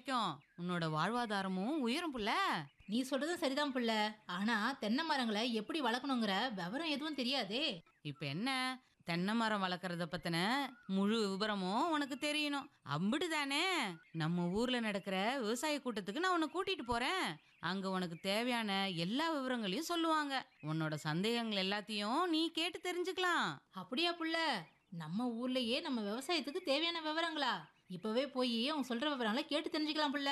கிடைக்கும் உன்னோட வாழ்வாதாரமும் உயரும் புள்ள நீ சொல்றதும் சரிதான் புள்ள ஆனா தென்னை மரங்களை எப்படி வளர்க்கணுங்கிற விவரம் எதுவும் தெரியாதே இப்ப என்ன தென்னை மரம் வளர்க்குறத பத்தின முழு விவரமும் உனக்கு தெரியணும் அம்பிடுதானே நம்ம ஊர்ல நடக்கிற விவசாய கூட்டத்துக்கு நான் உன்னை கூட்டிட்டு போறேன் அங்க உனக்கு தேவையான எல்லா விவரங்களையும் சொல்லுவாங்க உன்னோட சந்தேகங்கள் எல்லாத்தையும் நீ கேட்டு தெரிஞ்சுக்கலாம் அப்படியா புள்ள நம்ம ஊர்லயே நம்ம விவசாயத்துக்கு தேவையான விவரங்களா இப்பவே போய் அவங்க சொல்ற விவரங்களை கேட்டு தெரிஞ்சுக்கலாம் புள்ள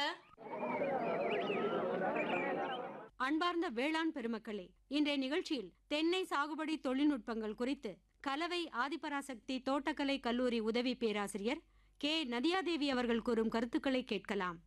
அன்பார்ந்த வேளாண் பெருமக்களே இன்றைய நிகழ்ச்சியில் தென்னை சாகுபடி தொழில்நுட்பங்கள் குறித்து கலவை ஆதிபராசக்தி தோட்டக்கலை கல்லூரி உதவி பேராசிரியர் கே நதியாதேவி அவர்கள் கூறும் கருத்துக்களை கேட்கலாம்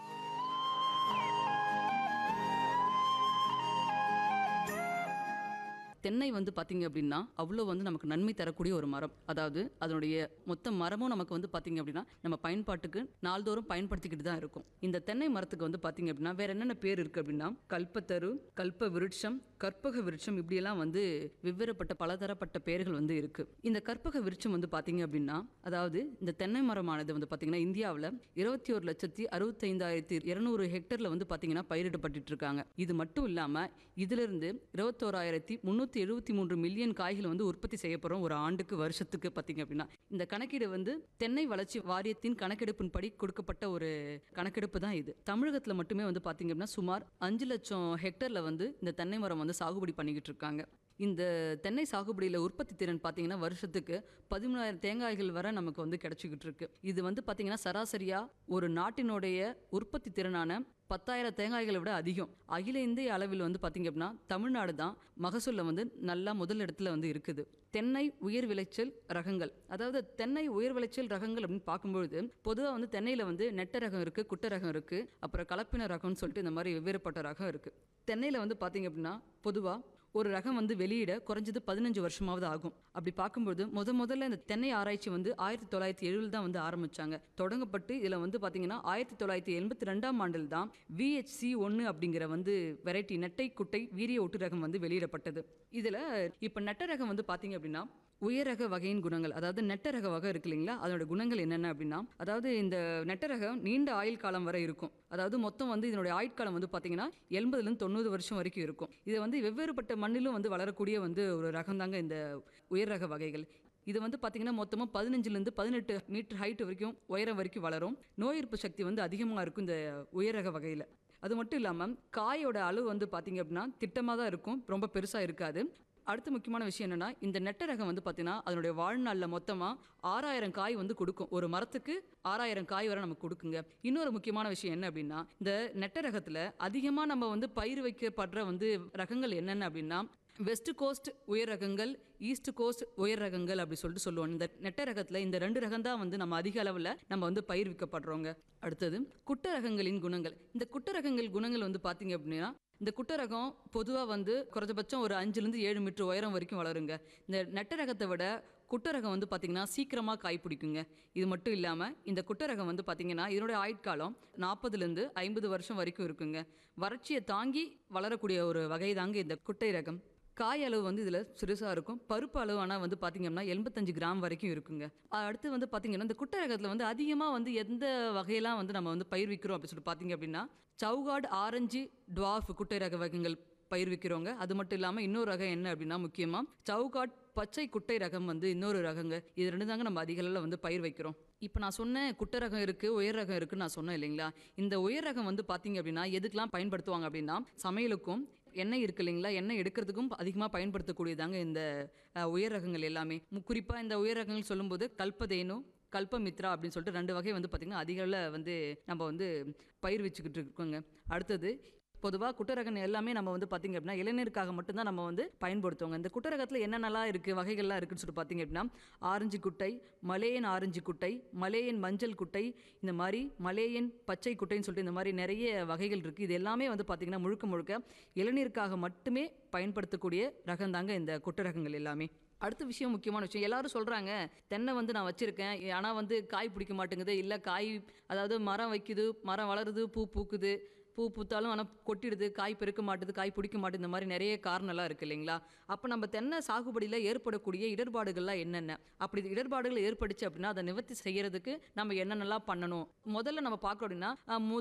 தென்னை வந்து பார்த்தீங்க அப்படின்னா அவ்வளோ வந்து நமக்கு நன்மை தரக்கூடிய ஒரு மரம் அதாவது அதனுடைய மொத்த மரமும் நமக்கு வந்து பார்த்தீங்க அப்படின்னா நம்ம பயன்பாட்டுக்கு நாள்தோறும் பயன்படுத்திக்கிட்டு தான் இருக்கும் இந்த தென்னை மரத்துக்கு வந்து பார்த்தீங்க அப்படின்னா வேற என்னென்ன பேர் இருக்கு அப்படின்னா கல்பத்தரு கல்ப விருட்சம் கற்பக விருட்சம் இப்படியெல்லாம் வந்து வெவ்வேறுபட்ட பலதரப்பட்ட பெயர்கள் வந்து இருக்கு இந்த கற்பக விருட்சம் வந்து பார்த்தீங்க அப்படின்னா அதாவது இந்த தென்னை மரமானது வந்து பார்த்தீங்கன்னா இந்தியாவில் இருபத்தி ஒரு லட்சத்தி அறுபத்தைந்தாயிரத்தி இருநூறு ஹெக்டர்ல வந்து பார்த்தீங்கன்னா பயிரிடப்பட்டுட்டு இருக்காங்க இது மட்டும் இல்லாமல் இதிலிருந்து இருபத்தோராயிரத்தி முந்நூற்றி எழுபத்தி மூன்று மில்லியன் காய்கள் வந்து உற்பத்தி செய்யப்படுறோம் ஒரு ஆண்டுக்கு வருஷத்துக்கு பார்த்தீங்க அப்படின்னா இந்த கணக்கீடு வந்து தென்னை வளர்ச்சி வாரியத்தின் கணக்கெடுப்பின்படி கொடுக்கப்பட்ட ஒரு கணக்கெடுப்பு தான் இது தமிழகத்தில் மட்டுமே வந்து பார்த்தீங்க அப்படின்னா சுமார் அஞ்சு லட்சம் ஹெக்டர்ல வந்து இந்த தென்னை மரம் வந்து சாகுபடி பண்ணிக்கிட்டு இருக்காங்க இந்த தென்னை சாகுபடியில் உற்பத்தி திறன் பார்த்தீங்கன்னா வருஷத்துக்கு பதிமூணாயிரம் தேங்காய்கள் வரை நமக்கு வந்து கிடைச்சிக்கிட்டு இருக்கு இது வந்து பார்த்தீங்கன்னா சராசரியாக ஒரு நாட்டினுடைய உற்பத்தி திறனான பத்தாயிரம் தேங்காய்களை விட அதிகம் அகில இந்திய அளவில் வந்து பார்த்தீங்க அப்படின்னா தமிழ்நாடு தான் மகசூலில் வந்து நல்லா முதல் இடத்துல வந்து இருக்குது தென்னை உயர் விளைச்சல் ரகங்கள் அதாவது தென்னை உயர் விளைச்சல் ரகங்கள் அப்படின்னு பார்க்கும்பொழுது பொதுவாக வந்து தென்னையில் வந்து நெட்ட ரகம் இருக்குது குட்டை ரகம் இருக்குது அப்புறம் கலப்பின ரகம்னு சொல்லிட்டு இந்த மாதிரி வெவ்வேறுபட்ட ரகம் இருக்குது தென்னையில் வந்து பார்த்தீங்க அப்படின்னா பொதுவாக ஒரு ரகம் வந்து வெளியிட குறைஞ்சது பதினஞ்சு வருஷமாவது ஆகும் அப்படி பார்க்கும்போது முத முதல்ல இந்த தென்னை ஆராய்ச்சி வந்து ஆயிரத்தி தொள்ளாயிரத்தி எழுபது தான் வந்து ஆரம்பிச்சாங்க தொடங்கப்பட்டு இதில் வந்து பார்த்தீங்கன்னா ஆயிரத்தி தொள்ளாயிரத்தி எண்பத்தி ரெண்டாம் ஆண்டில் தான் விஹெச்சி ஒன்று அப்படிங்கிற வந்து வெரைட்டி நெட்டை குட்டை வீரிய ஒட்டு ரகம் வந்து வெளியிடப்பட்டது இதில் இப்போ நெட்ட ரகம் வந்து பார்த்தீங்க அப்படின்னா உயர் ரக வகையின் குணங்கள் அதாவது நெட்ட ரக வகை இருக்கு இல்லைங்களா அதோட குணங்கள் என்னென்ன அப்படின்னா அதாவது இந்த நெட்ட ரகம் நீண்ட ஆயுள் காலம் வரை இருக்கும் அதாவது மொத்தம் வந்து இதனுடைய ஆயுட்காலம் வந்து பார்த்தீங்கன்னா எண்பதுலேருந்து தொண்ணூறு வருஷம் வரைக்கும் இருக்கும் இது வந்து வெவ்வேறுபட்ட மண்ணிலும் வந்து வளரக்கூடிய வந்து ஒரு ரகம் தாங்க இந்த உயர் ரக வகைகள் இது வந்து பார்த்தீங்கன்னா மொத்தமாக பதினஞ்சுலேருந்து பதினெட்டு மீட்டர் ஹைட் வரைக்கும் உயரம் வரைக்கும் வளரும் நோய் எதிர்ப்பு சக்தி வந்து அதிகமாக இருக்கும் இந்த உயர் ரக வகையில் அது மட்டும் இல்லாமல் காயோட அளவு வந்து பார்த்தீங்க அப்படின்னா திட்டமாக தான் இருக்கும் ரொம்ப பெருசாக இருக்காது அடுத்த முக்கியமான விஷயம் என்னன்னா இந்த நெட்ட ரகம் வந்து பார்த்தீங்கன்னா அதனுடைய வாழ்நாளில் மொத்தமாக ஆறாயிரம் காய் வந்து கொடுக்கும் ஒரு மரத்துக்கு ஆறாயிரம் காய் வரை நமக்கு கொடுக்குங்க இன்னொரு முக்கியமான விஷயம் என்ன அப்படின்னா இந்த நெட்ட ரகத்தில் அதிகமாக நம்ம வந்து பயிர் வைக்கப்படுற வந்து ரகங்கள் என்னென்ன அப்படின்னா வெஸ்ட் கோஸ்ட் உயர் ரகங்கள் ஈஸ்ட் கோஸ்ட் உயர் ரகங்கள் அப்படி சொல்லிட்டு சொல்லுவோம் இந்த நெட்ட ரகத்தில் இந்த ரெண்டு ரகம் தான் வந்து நம்ம அதிக அளவில் நம்ம வந்து பயிர்விக்கப்படுறோங்க அடுத்தது குட்ட ரகங்களின் குணங்கள் இந்த குட்ட ரகங்கள் குணங்கள் வந்து பார்த்தீங்க அப்படின்னா இந்த குட்ட ரகம் பொதுவாக வந்து குறைஞ்சபட்சம் ஒரு அஞ்சுலேருந்து ஏழு மீட்டர் உயரம் வரைக்கும் வளருங்க இந்த நெட்ட ரகத்தை விட குட்ட ரகம் வந்து பார்த்திங்கன்னா சீக்கிரமாக காய் பிடிக்குங்க இது மட்டும் இல்லாமல் இந்த குட்ட ரகம் வந்து பார்த்திங்கன்னா இதனுடைய ஆயுட்காலம் நாற்பதுலேருந்து ஐம்பது வருஷம் வரைக்கும் இருக்குங்க வறட்சியை தாங்கி வளரக்கூடிய ஒரு வகை தாங்க இந்த குட்டை ரகம் காய் அளவு வந்து இதில் சிறுசாக இருக்கும் பருப்பு அளவு ஆனால் வந்து பார்த்தீங்கன்னா எண்பத்தஞ்சு கிராம் வரைக்கும் இருக்குங்க அடுத்து வந்து பார்த்தீங்கன்னா இந்த குட்டை ரகத்தில் வந்து அதிகமாக வந்து எந்த வகையெல்லாம் வந்து நம்ம வந்து பயிர்விக்கிறோம் அப்படின்னு சொல்லிட்டு பார்த்தீங்க அப்படின்னா சவுகாட் ஆரஞ்சு டுவாஃப் குட்டை ரக வகைகள் பயிர்விக்கிறோங்க அது மட்டும் இல்லாமல் இன்னொரு ரகம் என்ன அப்படின்னா முக்கியமாக சவுகாட் பச்சை குட்டை ரகம் வந்து இன்னொரு ரகங்க இது ரெண்டு தாங்க நம்ம அதிக அளவில் வந்து பயிர் வைக்கிறோம் இப்போ நான் சொன்ன குட்டை ரகம் இருக்குது உயர் ரகம் இருக்குன்னு நான் சொன்னேன் இல்லைங்களா இந்த உயர் ரகம் வந்து பார்த்தீங்க அப்படின்னா எதுக்கெல்லாம் பயன்படுத்துவாங்க அப்படின்னா சமையலுக்கும் எண்ணெய் இருக்கு இல்லைங்களா எண்ணெய் எடுக்கிறதுக்கும் அதிகமாக பயன்படுத்தக்கூடியதாங்க இந்த அஹ், உயர் ரகங்கள் எல்லாமே குறிப்பாக இந்த உயர் ரகங்கள் சொல்லும்போது கல்பதேனு கல்பமித்ரா அப்படின்னு சொல்லிட்டு ரெண்டு வகை வந்து பார்த்திங்கன்னா அதிக அளவில் வந்து நம்ம வந்து பயிர் வச்சுக்கிட்டு இருக்கோங்க அடுத்தது பொதுவாக குட்டரகம் எல்லாமே நம்ம வந்து பார்த்திங்க அப்படின்னா இளைஞருக்காக மட்டும்தான் நம்ம வந்து பயன்படுத்துவோங்க இந்த குட்டரகத்தில் என்னென்னலாம் இருக்குது வகைகள்லாம் இருக்குன்னு சொல்லிட்டு பார்த்திங்க அப்படின்னா ஆரஞ்சு குட்டை மலேயன் ஆரஞ்சு குட்டை மலேயன் மஞ்சள் குட்டை இந்த மாதிரி மலேயன் பச்சை குட்டைன்னு சொல்லிட்டு இந்த மாதிரி நிறைய வகைகள் இருக்குது இது எல்லாமே வந்து பார்த்திங்கன்னா முழுக்க முழுக்க இளநீருக்காக மட்டுமே பயன்படுத்தக்கூடிய ரகம் தாங்க இந்த குட்டரகங்கள் எல்லாமே அடுத்த விஷயம் முக்கியமான விஷயம் எல்லாரும் சொல்கிறாங்க தென்னை வந்து நான் வச்சுருக்கேன் ஆனால் வந்து காய் பிடிக்க மாட்டேங்குது இல்லை காய் அதாவது மரம் வைக்குது மரம் வளருது பூ பூக்குது பூ பூத்தாலும் ஆனால் கொட்டிடுது காய் பெருக்க மாட்டுது காய் பிடிக்க மாட்டுது இந்த மாதிரி நிறைய காரணம்லாம் இருக்குது இல்லைங்களா அப்போ நம்ம தென்னை சாகுபடியில் ஏற்படக்கூடிய இடர்பாடுகள்லாம் என்னென்ன அப்படி இடர்பாடுகள் ஏற்பட்டுச்சு அப்படின்னா அதை நிவர்த்தி செய்யறதுக்கு நம்ம என்னென்னலாம் பண்ணணும் முதல்ல நம்ம பார்க்கணும் அப்படின்னா அஹ்,